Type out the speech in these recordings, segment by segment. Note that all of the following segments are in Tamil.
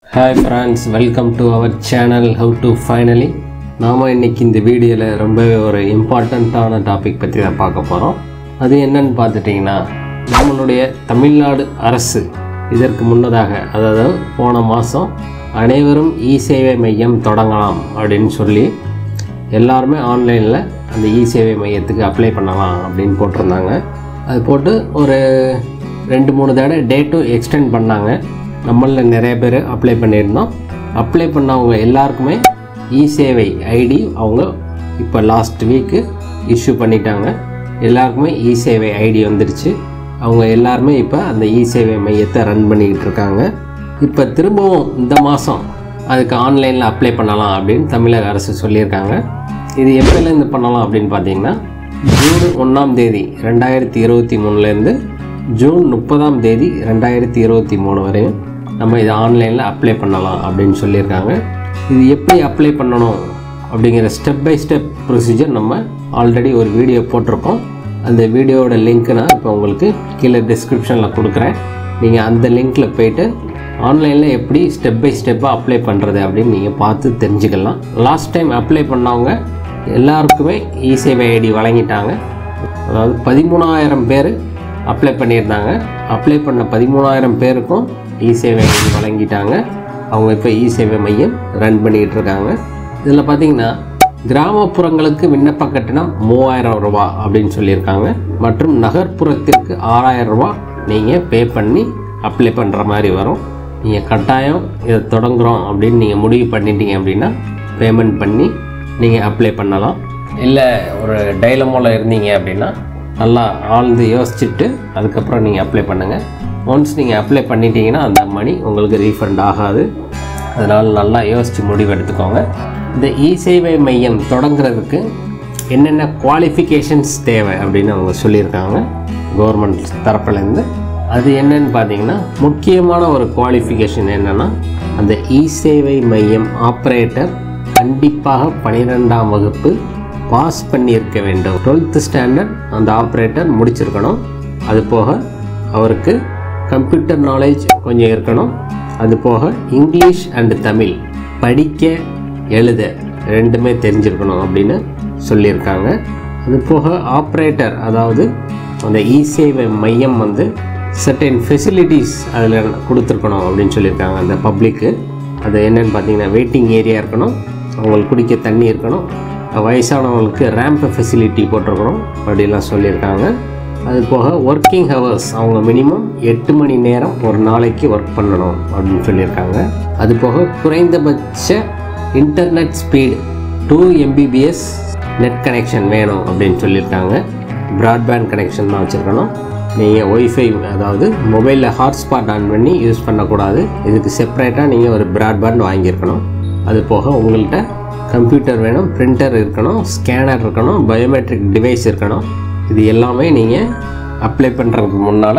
hi friends welcome to our channel how to finally நாம் இன்னைக்கு இந்த வீடியோவில் ரொம்பவே ஒரு இம்பார்ட்டண்ட்டான டாபிக் பற்றி தான் பார்க்க போகிறோம் அது என்னன்னு பார்த்துட்டிங்கன்னா நம்மளுடைய தமிழ்நாடு அரசு இதற்கு முன்னதாக அதாவது போன மாதம் அனைவரும் இ சேவை மையம் தொடங்கலாம் அப்படின்னு சொல்லி எல்லாருமே ஆன்லைனில் அந்த இ சேவை மையத்துக்கு அப்ளை பண்ணலாம் அப்படின்னு போட்டிருந்தாங்க அது போட்டு ஒரு ரெண்டு மூணு தடவை டேட்டும் எக்ஸ்டெண்ட் பண்ணாங்க நம்மளில் நிறைய பேர் அப்ளை பண்ணியிருந்தோம் அப்ளை பண்ணவங்க எல்லாருக்குமே இ சேவை ஐடி அவங்க இப்போ லாஸ்ட் வீக்கு இஷ்யூ பண்ணிட்டாங்க எல்லாருக்குமே இ சேவை ஐடி வந்துருச்சு அவங்க எல்லாருமே இப்போ அந்த இ சேவை மையத்தை ரன் பண்ணிக்கிட்டு இருக்காங்க இப்போ திரும்பவும் இந்த மாதம் அதுக்கு ஆன்லைனில் அப்ளை பண்ணலாம் அப்படின்னு தமிழக அரசு சொல்லியிருக்காங்க இது எப்போலேருந்து பண்ணலாம் அப்படின்னு பார்த்தீங்கன்னா ஜூன் ஒன்றாம் தேதி ரெண்டாயிரத்தி இருபத்தி மூணுலேருந்து ஜூன் முப்பதாம் தேதி ரெண்டாயிரத்தி இருபத்தி மூணு வரையும் நம்ம இதை ஆன்லைனில் அப்ளை பண்ணலாம் அப்படின்னு சொல்லியிருக்காங்க இது எப்படி அப்ளை பண்ணணும் அப்படிங்கிற ஸ்டெப் பை ஸ்டெப் ப்ரொசீஜர் நம்ம ஆல்ரெடி ஒரு வீடியோ போட்டிருக்கோம் அந்த வீடியோவோட லிங்க் நான் இப்போ உங்களுக்கு கீழே டிஸ்கிரிப்ஷனில் கொடுக்குறேன் நீங்கள் அந்த லிங்க்கில் போயிட்டு ஆன்லைனில் எப்படி ஸ்டெப் பை ஸ்டெப்பாக அப்ளை பண்ணுறது அப்படின்னு நீங்கள் பார்த்து தெரிஞ்சுக்கலாம் லாஸ்ட் டைம் அப்ளை பண்ணவங்க எல்லாருக்குமே இ சேவை ஐடி வழங்கிட்டாங்க அதாவது பதிமூணாயிரம் பேர் அப்ளை பண்ணியிருந்தாங்க அப்ளை பண்ண பதிமூணாயிரம் பேருக்கும் இ சேவை ஐடி வழங்கிட்டாங்க அவங்க இப்போ இ சேவை மையம் ரன் பண்ணிக்கிட்டு இருக்காங்க இதில் பார்த்தீங்கன்னா கிராமப்புறங்களுக்கு விண்ணப்ப கட்டணம் மூவாயிரம் ரூபா அப்படின்னு சொல்லியிருக்காங்க மற்றும் நகர்ப்புறத்திற்கு ஆறாயிரம் ரூபா நீங்கள் பே பண்ணி அப்ளை பண்ணுற மாதிரி வரும் நீங்கள் கட்டாயம் இதை தொடங்குறோம் அப்படின்னு நீங்கள் முடிவு பண்ணிட்டீங்க அப்படின்னா பேமெண்ட் பண்ணி நீங்கள் அப்ளை பண்ணலாம் இல்லை ஒரு டைலமோவில் இருந்தீங்க அப்படின்னா நல்லா ஆழ்ந்து யோசிச்சுட்டு அதுக்கப்புறம் நீங்கள் அப்ளை பண்ணுங்கள் ஒன்ஸ் நீங்கள் அப்ளை பண்ணிட்டீங்கன்னா அந்த மணி உங்களுக்கு ரீஃபண்ட் ஆகாது அதனால் நல்லா யோசித்து முடிவு எடுத்துக்கோங்க இந்த இ சேவை மையம் தொடங்குறதுக்கு என்னென்ன குவாலிஃபிகேஷன்ஸ் தேவை அப்படின்னு அவங்க சொல்லியிருக்காங்க கவர்மெண்ட் தரப்புலேருந்து அது என்னன்னு பார்த்தீங்கன்னா முக்கியமான ஒரு குவாலிஃபிகேஷன் என்னென்னா அந்த இ சேவை மையம் ஆப்ரேட்டர் கண்டிப்பாக பன்னிரெண்டாம் வகுப்பு பாஸ் பண்ணியிருக்க வேண்டும் டுவெல்த்து ஸ்டாண்டர்ட் அந்த ஆப்ரேட்டர் முடிச்சிருக்கணும் அது போக அவருக்கு கம்ப்யூட்டர் நாலேஜ் கொஞ்சம் இருக்கணும் அது போக இங்கிலீஷ் அண்டு தமிழ் படிக்க எழுத ரெண்டுமே தெரிஞ்சிருக்கணும் அப்படின்னு சொல்லியிருக்காங்க அது போக ஆப்ரேட்டர் அதாவது அந்த இ சேவை மையம் வந்து சர்டன் ஃபெசிலிட்டிஸ் அதில் கொடுத்துருக்கணும் அப்படின்னு சொல்லியிருக்காங்க அந்த பப்ளிக்கு அது என்னென்னு பார்த்தீங்கன்னா வெயிட்டிங் ஏரியா இருக்கணும் அவங்களுக்கு குடிக்க தண்ணி இருக்கணும் வயசானவங்களுக்கு ரேம்ப் ஃபெசிலிட்டி போட்டிருக்கணும் அப்படிலாம் சொல்லியிருக்காங்க அது போக ஒர்க்கிங் ஹவர்ஸ் அவங்க மினிமம் எட்டு மணி நேரம் ஒரு நாளைக்கு ஒர்க் பண்ணணும் அப்படின்னு சொல்லியிருக்காங்க அது போக குறைந்தபட்ச internet speed two Mbps net connection வேணும் அப்படின்னு சொல்லியிருக்காங்க ப்ராட்பேண்ட் கனெக்ஷன் தான் வச்சுருக்கணும் நீங்கள் ஒய்ஃபை அதாவது மொபைலில் ஹாட்ஸ்பாட் ஆன் பண்ணி யூஸ் பண்ணக்கூடாது இதுக்கு செப்பரேட்டாக நீங்கள் ஒரு ப்ராட்பேண்ட் வாங்கியிருக்கணும் அது போக உங்கள்கிட்ட கம்ப்யூட்டர் வேணும் பிரிண்டர் இருக்கணும் ஸ்கேனர் இருக்கணும் பயோமெட்ரிக் டிவைஸ் இருக்கணும் இது எல்லாமே நீங்கள் அப்ளை பண்ணுறதுக்கு முன்னால்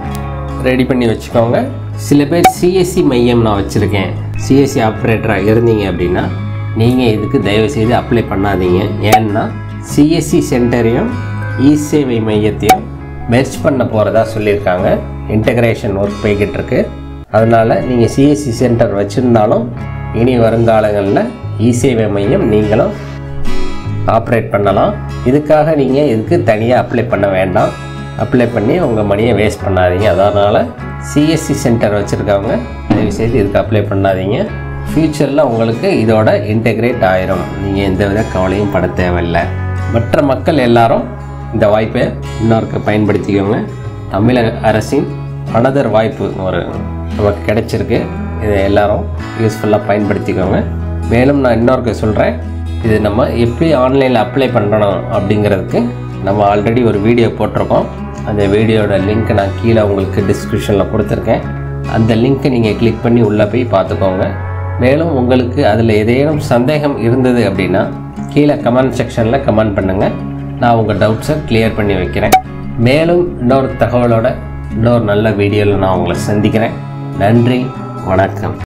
ரெடி பண்ணி வச்சுக்கோங்க சில பேர் சிஎஸ்சி மையம் நான் வச்சுருக்கேன் சிஎஸ்சி ஆப்ரேட்டராக இருந்தீங்க அப்படின்னா நீங்கள் இதுக்கு தயவுசெய்து அப்ளை பண்ணாதீங்க ஏன்னா சிஎஸ்சி சென்டரையும் இ சேவை மையத்தையும் மெர்ச் பண்ண போகிறதா சொல்லியிருக்காங்க இன்டகிரேஷன் ஒர்க் போய்கிட்டு இருக்கு அதனால் நீங்கள் சிஎஸ்சி சென்டர் வச்சுருந்தாலும் இனி வருங்காலங்களில் இ சேவை மையம் நீங்களும் ஆப்ரேட் பண்ணலாம் இதுக்காக நீங்கள் இதுக்கு தனியாக அப்ளை பண்ண வேண்டாம் அப்ளை பண்ணி உங்கள் மணியை வேஸ்ட் பண்ணாதீங்க அதனால் சிஎஸ்சி சென்டர் வச்சுருக்கவங்க தயவுசெய்து இதுக்கு அப்ளை பண்ணாதீங்க ஃப்யூச்சரில் உங்களுக்கு இதோட இன்டெகிரேட் ஆயிரும் நீங்கள் எந்த வித கவலையும் பட தேவையில்லை மற்ற மக்கள் எல்லாரும் இந்த வாய்ப்பை இன்னொருக்கு பயன்படுத்திக்கோங்க தமிழக அரசின் அனதர் வாய்ப்பு ஒரு நமக்கு கிடைச்சிருக்கு இதை எல்லாரும் யூஸ்ஃபுல்லாக பயன்படுத்திக்கோங்க மேலும் நான் இன்னொருக்கு சொல்கிறேன் இது நம்ம எப்படி ஆன்லைனில் அப்ளை பண்ணணும் அப்படிங்கிறதுக்கு நம்ம ஆல்ரெடி ஒரு வீடியோ போட்டிருக்கோம் அந்த வீடியோட லிங்க் நான் கீழே உங்களுக்கு டிஸ்கிரிப்ஷனில் கொடுத்துருக்கேன் அந்த லிங்க்கை நீங்கள் கிளிக் பண்ணி உள்ளே போய் பார்த்துக்கோங்க மேலும் உங்களுக்கு அதில் ஏதேனும் சந்தேகம் இருந்தது அப்படின்னா கீழே கமெண்ட் செக்ஷனில் கமெண்ட் பண்ணுங்கள் நான் உங்கள் டவுட்ஸை கிளியர் பண்ணி வைக்கிறேன் மேலும் இன்னொரு தகவலோட இன்னொரு நல்ல வீடியோவில் நான் உங்களை சந்திக்கிறேன் நன்றி வணக்கம்